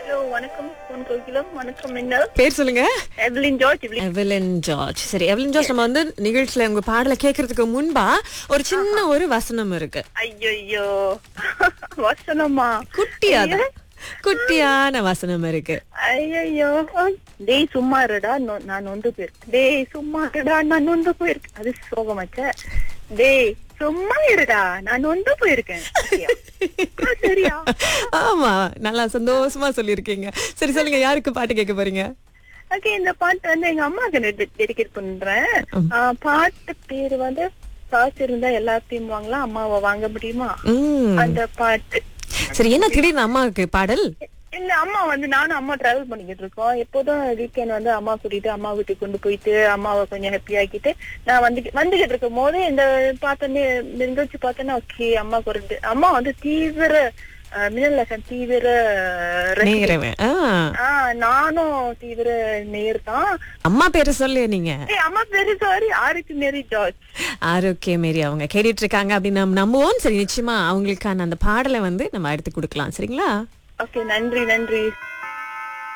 Hello வணக்கம் பொன் கோகிலம் வணக்கம் மின்னல் பேர் சொல்லுங்க Evelyn George Evelyn Evelyn George சரி எவலின் ஜார்ஜ் நம்ம வந்து நிகழ்ச்சியில உங்க பாடலை கேட்கறதுக்கு முன்பா ஒரு சின்ன ஒரு வசனம் இருக்கு ஐயோ வசனமா குட்டியா தான். குட்டியான வசனம் இருக்கு ஐயோ டேய் சும்மா இருடா நொ- நான் நொந்து போயிருக்கேன் டேய் சும்மா இருடா நான் நொந்து போயிருக்கேன் அது சோகமாச்ச டேய் சும்மா இருடா நான் நொந்து போயிருக்கேன் சரியா? ஆ, சரியா ஆமா நல்லா சந்தோஷமா சொல்லியிருக்கீங்க சரி சொல்லுங்க யாருக்கு பாட்டு கேட்க போறீங்க ஓகே இந்த பாட்டு வந்து எங்க அம்மாவுக்கு டெடிகேட் பண்றேன் ஆ, பாட்டு பேரு வந்து காசு இருந்தா எல்லாத்தையும் வாங்கலாம் அம்மாவை வாங்க முடியுமா உம் அந்த பாட்டு சரி என்ன திடீர்னு அம்மாவுக்கு பாடல் இல்ல அம்மா வந்து நானும் அம்மா டிராவல் பண்ணிக்கிட்டு இருக்கோம் எப்போதும் வீக்கெண்ட் வந்து அம்மா கூட்டிட்டு அம்மா வீட்டுக்கு கொண்டு போயிட்டு அம்மாவை கொஞ்சம் ஹாப்பி ஆக்கிட்டு நான் வந்து வந்துகிட்டு இருக்கும் போது இந்த பார்த்தோன்னே இந்த நிகழ்ச்சி பார்த்தோன்னா ஓகே அம்மா குறைந்து அம்மா வந்து தீவிர அஹ், மின்னல் லசன் தீவிர ரசிகை. நேரவன் ஆ, ஆஹ் நானும் தீவிர நேர் தான் அம்மா பேரு சொல்லு நீங்க ஏய் அம்மா பேரு சாரி ஆருக்கு மேரி ஜார்ஜ் ஆரோக்கிய மேரி அவங்க கேட்டுட்டு இருக்காங்க அப்படின்னு நம்ம நம்புவோம் சரி நிச்சயமா அவங்களுக்கான அந்த பாடலை வந்து நம்ம எடுத்து கொடுக்கலாம் சரிங்களா ஓகே நன்றி நன்றி